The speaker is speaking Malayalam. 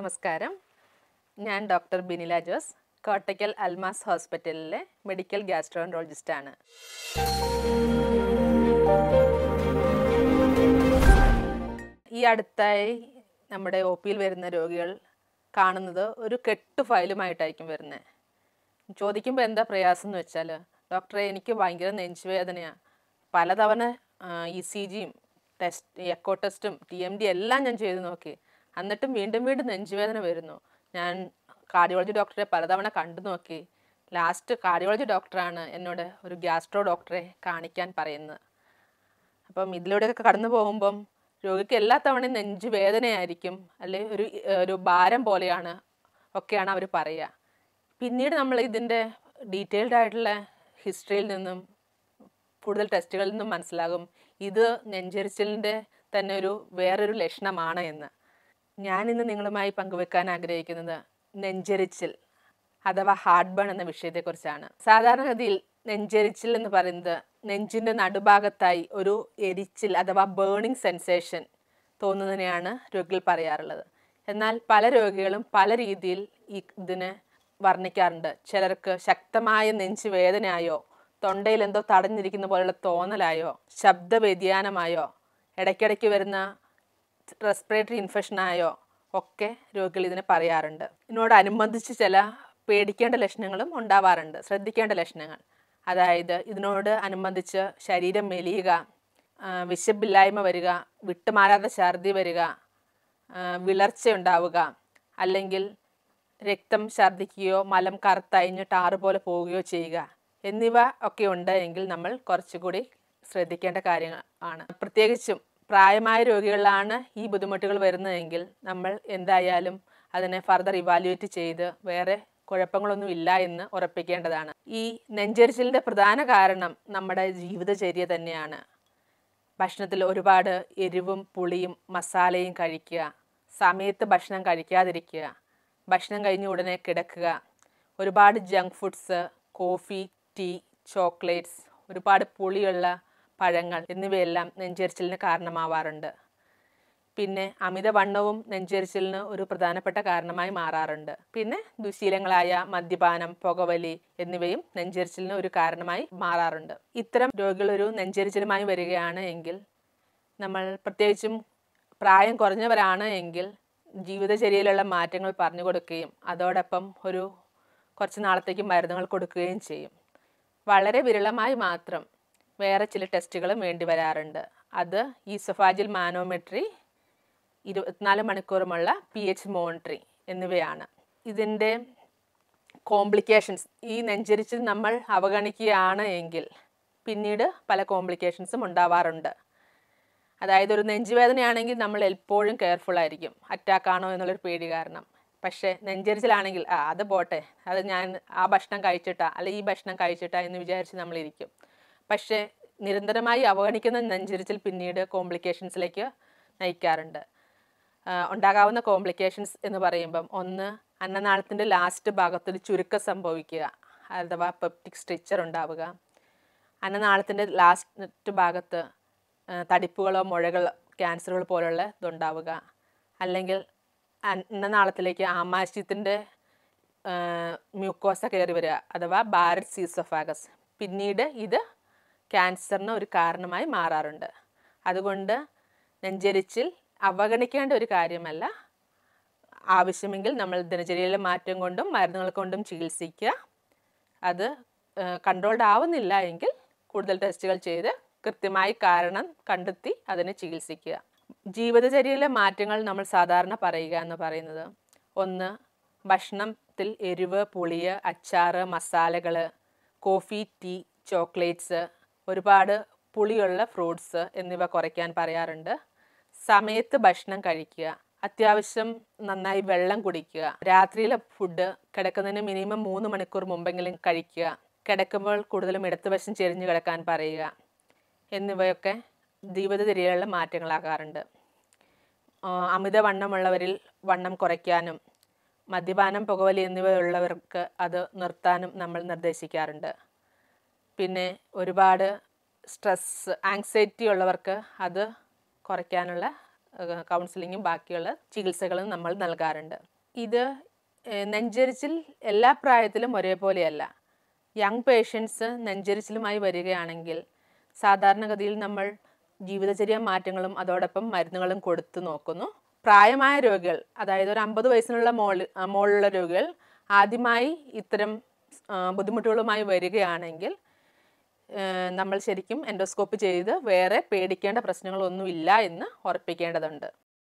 നമസ്കാരം ഞാൻ ഡോക്ടർ ബിനില ജോസ് കോട്ടയ്ക്കൽ അൽമാസ് ഹോസ്പിറ്റലിലെ മെഡിക്കൽ ഗ്യാസ്ട്രോൻട്രോളജിസ്റ്റാണ് ഈ അടുത്തായി നമ്മുടെ ഒ പിയിൽ വരുന്ന രോഗികൾ കാണുന്നത് ഒരു കെട്ട് ഫയലുമായിട്ടായിരിക്കും വരുന്നത് ചോദിക്കുമ്പോൾ എന്താ പ്രയാസം എന്ന് വെച്ചാൽ ഡോക്ടറെ എനിക്ക് ഭയങ്കര നെഞ്ചുവേദനയാണ് പലതവണ ഇ സി ജിയും ടെസ്റ്റ് എക്കോ ടെസ്റ്റും ടി എം ഡി എല്ലാം ഞാൻ ചെയ്തു നോക്കി എന്നിട്ടും വീണ്ടും വീണ്ടും നെഞ്ചുവേദന വരുന്നു ഞാൻ കാർഡിയോളജി ഡോക്ടറെ പലതവണ കണ്ടു നോക്കി ലാസ്റ്റ് കാർഡിയോളജി ഡോക്ടറാണ് എന്നോട് ഒരു ഗ്യാസ്ട്രോ ഡോക്ടറെ കാണിക്കാൻ പറയുന്നത് അപ്പം ഇതിലൂടെയൊക്കെ കടന്നു പോകുമ്പം രോഗിക്ക് എല്ലാ തവണയും നെഞ്ചു വേദനയായിരിക്കും അല്ലെങ്കിൽ ഒരു ഒരു ഭാരം പോലെയാണ് ഒക്കെയാണ് അവർ പറയുക പിന്നീട് നമ്മൾ ഇതിൻ്റെ ഡീറ്റെയിൽഡ് ആയിട്ടുള്ള ഹിസ്റ്ററിയിൽ നിന്നും കൂടുതൽ ടെസ്റ്റുകളിൽ നിന്നും മനസ്സിലാകും ഇത് നെഞ്ചരിച്ചിലിൻ്റെ തന്നെ ഒരു വേറൊരു ലക്ഷണമാണ് എന്ന് ഞാൻ ഇന്ന് നിങ്ങളുമായി പങ്കുവെക്കാൻ ആഗ്രഹിക്കുന്നത് നെഞ്ചരിച്ചിൽ അഥവാ ഹാർട്ട് ബേൺ എന്ന വിഷയത്തെക്കുറിച്ചാണ് സാധാരണഗതിയിൽ നെഞ്ചരിച്ചിൽ എന്ന് പറയുന്നത് നെഞ്ചിൻ്റെ നടുഭാഗത്തായി ഒരു എരിച്ചിൽ അഥവാ ബേണിംഗ് സെൻസേഷൻ തോന്നുന്നതിനെയാണ് രോഗികൾ പറയാറുള്ളത് എന്നാൽ പല രോഗികളും പല രീതിയിൽ ഈ ഇതിനെ വർണ്ണിക്കാറുണ്ട് ചിലർക്ക് ശക്തമായ നെഞ്ച് വേദനയായോ തൊണ്ടയിൽ എന്തോ തടഞ്ഞിരിക്കുന്ന പോലുള്ള തോന്നലായോ ശബ്ദ വ്യതിയാനമായോ ഇടയ്ക്കിടയ്ക്ക് വരുന്ന റെസ്പിറേറ്ററി ഇൻഫെക്ഷനായോ ഒക്കെ രോഗികൾ ഇതിനെ പറയാറുണ്ട് ഇതിനോടനുബന്ധിച്ച് ചില പേടിക്കേണ്ട ലക്ഷണങ്ങളും ഉണ്ടാവാറുണ്ട് ശ്രദ്ധിക്കേണ്ട ലക്ഷണങ്ങൾ അതായത് ഇതിനോട് അനുബന്ധിച്ച് ശരീരം മെലിയുക വിശപ്പില്ലായ്മ വരിക വിട്ടുമാറാതെ ഛർദി വരിക വിളർച്ച ഉണ്ടാവുക അല്ലെങ്കിൽ രക്തം ഛർദ്ദിക്കുകയോ മലം കറുത്തയഞ്ഞ് ടാറ് പോലെ പോവുകയോ ചെയ്യുക എന്നിവ ഒക്കെ ഉണ്ട് എങ്കിൽ നമ്മൾ കുറച്ചുകൂടി ശ്രദ്ധിക്കേണ്ട കാര്യങ്ങൾ ആണ് പ്രത്യേകിച്ചും പ്രായമായ രോഗികളിലാണ് ഈ ബുദ്ധിമുട്ടുകൾ വരുന്നതെങ്കിൽ നമ്മൾ എന്തായാലും അതിനെ ഫർദർ ഇവാലുവേറ്റ് ചെയ്ത് വേറെ കുഴപ്പങ്ങളൊന്നും ഇല്ല എന്ന് ഉറപ്പിക്കേണ്ടതാണ് ഈ നെഞ്ചരിച്ചിലിൻ്റെ പ്രധാന കാരണം നമ്മുടെ ജീവിതചര്യ തന്നെയാണ് ഭക്ഷണത്തിൽ ഒരുപാട് എരിവും പുളിയും മസാലയും കഴിക്കുക സമയത്ത് ഭക്ഷണം കഴിക്കാതിരിക്കുക ഭക്ഷണം കഴിഞ്ഞ് ഉടനെ കിടക്കുക ഒരുപാട് junk foods coffee tea chocolates ഒരുപാട് പുളിയുള്ള പഴങ്ങൾ എന്നിവയെല്ലാം നെഞ്ചരിച്ചിലിന് കാരണമാവാറുണ്ട് പിന്നെ അമിതവണ്ണവും നെഞ്ചരിച്ചിലിന് ഒരു പ്രധാനപ്പെട്ട കാരണമായി മാറാറുണ്ട് പിന്നെ ദുശീലങ്ങളായ മദ്യപാനം പുകവലി എന്നിവയും നെഞ്ചരിച്ചിലിന് ഒരു കാരണമായി മാറാറുണ്ട് ഇത്തരം രോഗികൾ ഒരു നെഞ്ചരിച്ചിലുമായി വരികയാണ് എങ്കിൽ നമ്മൾ പ്രത്യേകിച്ചും പ്രായം കുറഞ്ഞവരാണ് എങ്കിൽ ജീവിതചര്യയിലുള്ള മാറ്റങ്ങൾ പറഞ്ഞു കൊടുക്കുകയും അതോടൊപ്പം ഒരു കുറച്ച് നാളത്തേക്ക് മരുന്നുകൾ കൊടുക്കുകയും ചെയ്യും വളരെ വിരളമായി മാത്രം വേറെ ചില ടെസ്റ്റുകളും വേണ്ടി വരാറുണ്ട് അത് ഈസഫാജിൽ മാനോമെട്രി ഇരുപത്തിനാല് മണിക്കൂറുമുള്ള പി എച്ച് മോണിറ്ററി എന്നിവയാണ് ഇതിൻ്റെ കോംപ്ലിക്കേഷൻസ് ഈ നെഞ്ചരിച്ചിൽ നമ്മൾ അവഗണിക്കുകയാണ് എങ്കിൽ പിന്നീട് പല കോംപ്ലിക്കേഷൻസും ഉണ്ടാവാറുണ്ട് അതായത് ഒരു നെഞ്ചുവേദനയാണെങ്കിൽ നമ്മൾ എപ്പോഴും കെയർഫുൾ ആയിരിക്കും അറ്റാക്ക് ആണോ എന്നുള്ളൊരു പേടി കാരണം പക്ഷേ നെഞ്ചരിച്ചിലാണെങ്കിൽ ആ അത് പോട്ടെ അത് ഞാൻ ആ ഭക്ഷണം കഴിച്ചിട്ടാ അല്ലെ ഈ ഭക്ഷണം കഴിച്ചിട്ടാ എന്ന് വിചാരിച്ച് നമ്മളിരിക്കും പക്ഷേ നിരന്തരമായി അവഗണിക്കുന്ന നെഞ്ചരിച്ചിൽ പിന്നീട് കോംപ്ലിക്കേഷൻസിലേക്ക് നയിക്കാറുണ്ട് ഉണ്ടാകാവുന്ന കോംപ്ലിക്കേഷൻസ് എന്ന് പറയുമ്പം ഒന്ന് അന്നനാളത്തിൻ്റെ ലാസ്റ്റ് ഭാഗത്തൊരു ചുരുക്കം സംഭവിക്കുക അഥവാ പെപ്റ്റിക് സ്ട്രിച്ചർ ഉണ്ടാവുക അന്നനാളത്തിൻ്റെ ലാസ്റ്റ് ഭാഗത്ത് തടിപ്പുകളോ മുഴകളോ ക്യാൻസറുകൾ പോലുള്ള ഇതുണ്ടാവുക അല്ലെങ്കിൽ അന്നനാളത്തിലേക്ക് ആമാശയത്തിൻ്റെ മ്യൂക്കോസ കയറി വരിക അഥവാ ബാരറ്റ് സീസോഫാഗസ് പിന്നീട് ഇത് ക്യാൻസറിന് ഒരു കാരണമായി മാറാറുണ്ട് അതുകൊണ്ട് നെഞ്ചരിച്ചിൽ അവഗണിക്കേണ്ട ഒരു കാര്യമല്ല ആവശ്യമെങ്കിൽ നമ്മൾ ദിനചര്യയിലെ മാറ്റം കൊണ്ടും മരുന്നുകൾ കൊണ്ടും ചികിത്സിക്കുക അത് കൺട്രോൾഡ് ആവുന്നില്ല എങ്കിൽ കൂടുതൽ ടെസ്റ്റുകൾ ചെയ്ത് കൃത്യമായി കാരണം കണ്ടെത്തി അതിനെ ചികിത്സിക്കുക ജീവിതചര്യയിലെ മാറ്റങ്ങൾ നമ്മൾ സാധാരണ പറയുക എന്ന് പറയുന്നത് ഒന്ന് ഭക്ഷണത്തിൽ എരിവ് പുളിയ് അച്ചാറ് മസാലകൾ കോഫി ടീ ചോക്ലേറ്റ്സ് ഒരുപാട് പുളിയുള്ള ഫ്രൂട്ട്സ് എന്നിവ കുറയ്ക്കാൻ പറയാറുണ്ട് സമയത്ത് ഭക്ഷണം കഴിക്കുക അത്യാവശ്യം നന്നായി വെള്ളം കുടിക്കുക രാത്രിയിലെ ഫുഡ് കിടക്കുന്നതിന് മിനിമം മൂന്ന് മണിക്കൂർ മുമ്പെങ്കിലും കഴിക്കുക കിടക്കുമ്പോൾ കൂടുതലും ഇടത്തുവശം ചെരിഞ്ഞു കിടക്കാൻ പറയുക എന്നിവയൊക്കെ ജീവിതചര്യയിലുള്ള മാറ്റങ്ങളാകാറുണ്ട് അമിതവണ്ണമുള്ളവരിൽ വണ്ണം കുറയ്ക്കാനും മദ്യപാനം പുകവലി എന്നിവയുള്ളവർക്ക് അത് നിർത്താനും നമ്മൾ നിർദ്ദേശിക്കാറുണ്ട് പിന്നെ ഒരുപാട് സ്ട്രെസ് ആങ്സൈറ്റി ഉള്ളവർക്ക് അത് കുറയ്ക്കാനുള്ള കൗൺസിലിങ്ങും ബാക്കിയുള്ള ചികിത്സകളും നമ്മൾ നൽകാറുണ്ട് ഇത് ഏഹ്, നെഞ്ചരിച്ചിൽ എല്ലാ പ്രായത്തിലും ഒരേപോലെയല്ല യങ് പേഷ്യൻസ് നെഞ്ചരിച്ചിലുമായി വരികയാണെങ്കിൽ സാധാരണഗതിയിൽ നമ്മൾ ജീവിതചര്യ മാറ്റങ്ങളും അതോടൊപ്പം മരുന്നുകളും കൊടുത്തു നോക്കുന്നു പ്രായമായ രോഗികൾ അതായത് ഒരു അമ്പത് വയസ്സിനുള്ള മോള് ആ, മോളുള്ള രോഗികൾ ആദ്യമായി ഇത്തരം ആ, ബുദ്ധിമുട്ടുകളുമായി വരികയാണെങ്കിൽ ഏഹ്, നമ്മൾ ശരിക്കും എൻഡോസ്കോപ്പ് ചെയ്ത് വേറെ പേടിക്കേണ്ട പ്രശ്നങ്ങളൊന്നുമില്ല എന്ന് ഉറപ്പിക്കേണ്ടതുണ്ട്